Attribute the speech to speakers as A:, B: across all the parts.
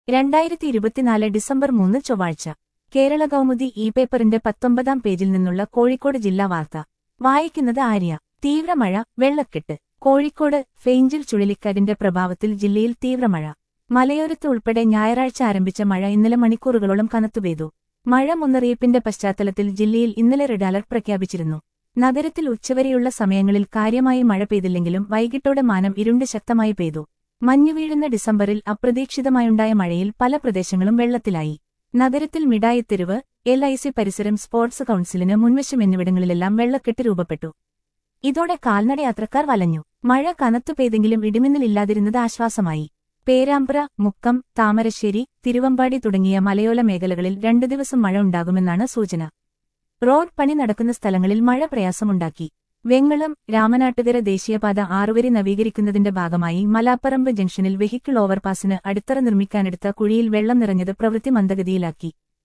A: രണ്ടായിരത്തി ഇരുപത്തിനാല് ഡിസംബർ മൂന്ന് ചൊവ്വാഴ്ച കേരള കൗമുദി ഇ പേപ്പറിന്റെ പത്തൊമ്പതാം പേജിൽ നിന്നുള്ള കോഴിക്കോട് ജില്ലാ വാർത്ത വായിക്കുന്നത് ആര്യ തീവ്രമഴ വെള്ളക്കെട്ട് കോഴിക്കോട് ഫെയ്ഞ്ചിൽ ചുഴലിക്കാറ്റിന്റെ പ്രഭാവത്തിൽ ജില്ലയിൽ തീവ്രമഴ മലയോരത്ത് ഉൾപ്പെടെ ഞായറാഴ്ച ആരംഭിച്ച മഴ ഇന്നലെ മണിക്കൂറുകളോളം കനത്തുപെയ്തു മഴ മുന്നറിയിപ്പിന്റെ പശ്ചാത്തലത്തിൽ ജില്ലയിൽ ഇന്നലെ റെഡ് അലർട്ട് പ്രഖ്യാപിച്ചിരുന്നു നഗരത്തിൽ ഉച്ചവരെയുള്ള സമയങ്ങളിൽ കാര്യമായി മഴ പെയ്തില്ലെങ്കിലും വൈകിട്ടോടെ മാനം ഇരുണ്ട് ശക്തമായി പെയ്തു മഞ്ഞുവീഴുന്ന ഡിസംബറിൽ അപ്രതീക്ഷിതമായുണ്ടായ മഴയിൽ പല പ്രദേശങ്ങളും വെള്ളത്തിലായി നഗരത്തിൽ മിഠായിത്തെരുവ് എൽ ഐ സി പരിസരം സ്പോർട്സ് കൌൺസിലിന് മുൻവശം എന്നിവിടങ്ങളിലെല്ലാം വെള്ളക്കെട്ട് രൂപപ്പെട്ടു ഇതോടെ കാൽനടയാത്രക്കാർ വലഞ്ഞു മഴ കനത്തു പെയ്തെങ്കിലും ഇടിമിന്നലില്ലാതിരുന്നത് ആശ്വാസമായി പേരാമ്പ്ര മുക്കം താമരശ്ശേരി തിരുവമ്പാടി തുടങ്ങിയ മലയോല മേഖലകളിൽ രണ്ടു ദിവസം മഴ ഉണ്ടാകുമെന്നാണ് സൂചന റോഡ് പണി നടക്കുന്ന സ്ഥലങ്ങളിൽ മഴ പ്രയാസമുണ്ടാക്കി വെങ്ങളം രാമനാട്ടുകര ദേശീയപാത ആറുവരി നവീകരിക്കുന്നതിന്റെ ഭാഗമായി മലാപ്പറമ്പ് ജംഗ്ഷനിൽ വെഹിക്കിൾ ഓവർപാസിന് അടിത്തറ നിർമ്മിക്കാനെടുത്ത കുഴിയിൽ വെള്ളം നിറഞ്ഞത് പ്രവൃത്തി മന്ദഗതിയിലാക്കി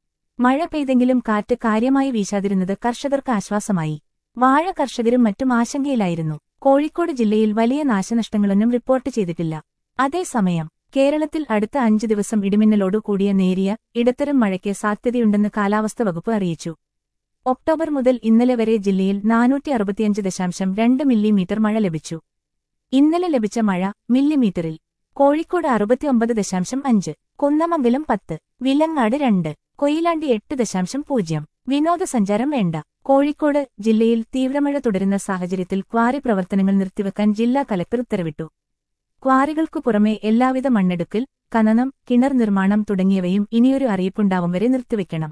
A: മഴ പെയ്തെങ്കിലും കാറ്റ് കാര്യമായി വീശാതിരുന്നത് കർഷകർക്ക് ആശ്വാസമായി വാഴ കർഷകരും മറ്റും ആശങ്കയിലായിരുന്നു കോഴിക്കോട് ജില്ലയിൽ വലിയ നാശനഷ്ടങ്ങളൊന്നും റിപ്പോർട്ട് ചെയ്തിട്ടില്ല അതേസമയം കേരളത്തിൽ അടുത്ത അഞ്ചു ദിവസം ഇടിമിന്നലോടു കൂടിയ നേരിയ ഇടത്തരം മഴയ്ക്ക് സാധ്യതയുണ്ടെന്ന് കാലാവസ്ഥ വകുപ്പ് അറിയിച്ചു ഒക്ടോബർ മുതൽ ഇന്നലെ വരെ ജില്ലയിൽ നാനൂറ്റി അറുപത്തിയഞ്ച് ദശാംശം രണ്ട് മില്ലിമീറ്റർ മഴ ലഭിച്ചു ഇന്നലെ ലഭിച്ച മഴ മില്ലിമീറ്ററിൽ കോഴിക്കോട് അറുപത്തിയൊമ്പത് ദശാംശം അഞ്ച് കുന്നമംഗലം പത്ത് വിലങ്ങാട് രണ്ട് കൊയിലാണ്ടി എട്ട് ദശാംശം പൂജ്യം വിനോദസഞ്ചാരം വേണ്ട കോഴിക്കോട് ജില്ലയിൽ തീവ്രമഴ തുടരുന്ന സാഹചര്യത്തിൽ ക്വാറി പ്രവർത്തനങ്ങൾ നിർത്തിവെക്കാൻ ജില്ലാ കലക്ടർ ഉത്തരവിട്ടു ക്വാറികൾക്കു പുറമെ എല്ലാവിധ മണ്ണെടുക്കൽ ഖനനം കിണർ നിർമ്മാണം തുടങ്ങിയവയും ഇനിയൊരു അറിയിപ്പുണ്ടാവും വരെ നിർത്തിവെക്കണം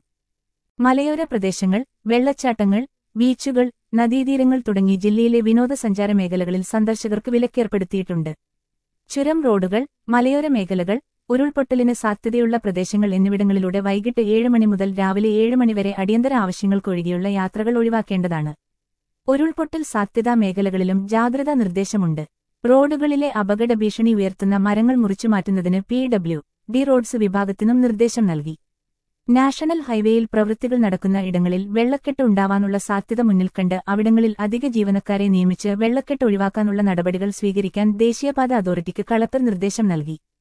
A: മലയോര പ്രദേശങ്ങൾ വെള്ളച്ചാട്ടങ്ങൾ ബീച്ചുകൾ നദീതീരങ്ങൾ തുടങ്ങി ജില്ലയിലെ വിനോദസഞ്ചാര മേഖലകളിൽ സന്ദർശകർക്ക് വിലക്കേർപ്പെടുത്തിയിട്ടുണ്ട് ചുരം റോഡുകൾ മലയോര മേഖലകൾ ഉരുൾപൊട്ടലിന് സാധ്യതയുള്ള പ്രദേശങ്ങൾ എന്നിവിടങ്ങളിലൂടെ വൈകിട്ട് ഏഴ് മണി മുതൽ രാവിലെ ഏഴ് മണിവരെ അടിയന്തര ആവശ്യങ്ങൾക്കൊഴികെയുള്ള യാത്രകൾ ഒഴിവാക്കേണ്ടതാണ് ഉരുൾപൊട്ടൽ സാധ്യതാ മേഖലകളിലും ജാഗ്രതാ നിർദ്ദേശമുണ്ട് റോഡുകളിലെ അപകട ഭീഷണി ഉയർത്തുന്ന മരങ്ങൾ മുറിച്ചുമാറ്റുന്നതിന് പി ഡബ്ല്യു ഡി റോഡ്സ് വിഭാഗത്തിനും നിർദ്ദേശം നൽകി നാഷണൽ ഹൈവേയിൽ പ്രവൃത്തികൾ നടക്കുന്ന ഇടങ്ങളിൽ വെള്ളക്കെട്ട് ഉണ്ടാവാനുള്ള സാധ്യത മുന്നിൽ കണ്ട് അവിടങ്ങളിൽ അധിക ജീവനക്കാരെ നിയമിച്ച് വെള്ളക്കെട്ട് ഒഴിവാക്കാനുള്ള നടപടികൾ സ്വീകരിക്കാൻ ദേശീയപാത അതോറിറ്റിക്ക് കളക്ടർ നിർദ്ദേശം നൽകി